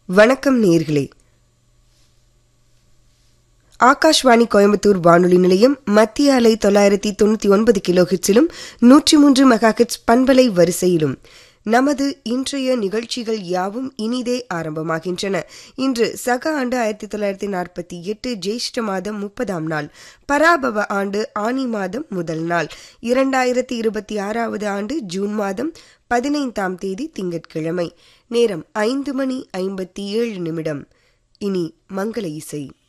வணக்கம் நேர்களே ஆகாஷ்வாணி கோயம்புத்தூர் வானொலி நிலையம் மத்திய அலை தொள்ளாயிரத்தி தொண்ணூத்தி ஒன்பது கிலோ ஹிட்ஸிலும் நூற்றி மூன்று மெகா ஹிட்ஸ் பண்பலை வரிசையிலும் நமது இன்றைய நிகழ்ச்சிகள் யாவும் இனிதே ஆரம்பமாகின்றன இன்று சக ஆண்டு ஆயிரத்தி தொள்ளாயிரத்தி நாற்பத்தி எட்டு ஜேஷ்ட மாதம் முப்பதாம் நாள் பராபவ ஆண்டு ஆனி மாதம் முதல் நாள் இரண்டாயிரத்தி இருபத்தி ஆறாவது ஆண்டு ஜூன் மாதம் பதினைந்தாம் தேதி திங்கட்கிழமை நேரம் ஐந்து மணி ஐம்பத்தி ஏழு நிமிடம் இனி மங்கள இசை